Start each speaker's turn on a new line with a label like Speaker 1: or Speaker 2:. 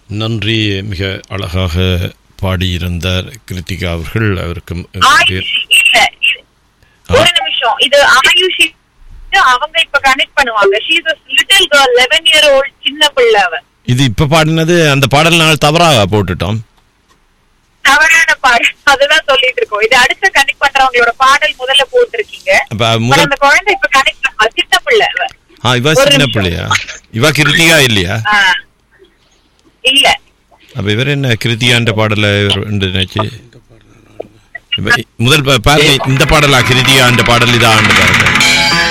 Speaker 1: நன்றி மிக அழகாக பாடியிருந்தார் கிருத்திகா அவர்கள் அவருக்கு எங்களுடைய-
Speaker 2: ஆயுஷ் இல்ல இது- ஒரு நிமிஷம் இது ஆயுஷ் அவங்க இப்ப கனெக்ட் பண்ணுவாங்க she's little girl eleven year old சின்ன பிள்ளை அவ
Speaker 1: இது இப்ப பாடினது அந்த பாடல் நாள் தவறாக போட்டுட்டோம்
Speaker 2: தவறான பாடல் அதுதான் சொல்லிட்டு இருக்கோம் இது அடுத்த கனெக்ட் பண்றவங்களோட பாடல் முதல்ல போட்டிருக்கீங்க
Speaker 1: அப்ப
Speaker 2: ஆனா
Speaker 1: முதல்
Speaker 2: அந்த குழந்தை இப்ப கனெக்ட் சின்ன பிள்ளை அவ
Speaker 1: ஆ இவ
Speaker 2: ஒரு
Speaker 1: சின்ன
Speaker 2: நிமிஷம்.
Speaker 1: பிள்ளையா இவ கிருத்திகா இல்லையா
Speaker 2: ஆ. இல்ல
Speaker 1: அப்ப இவர் என்ன கிருத்திகான்ற பாடல இவர் ரெண்டு நினைச்சு இப்ப முதல் பா- பாருங்க இந்த பாடலா கிருத்திகா என்ற பாடல் இதான் பாருங்க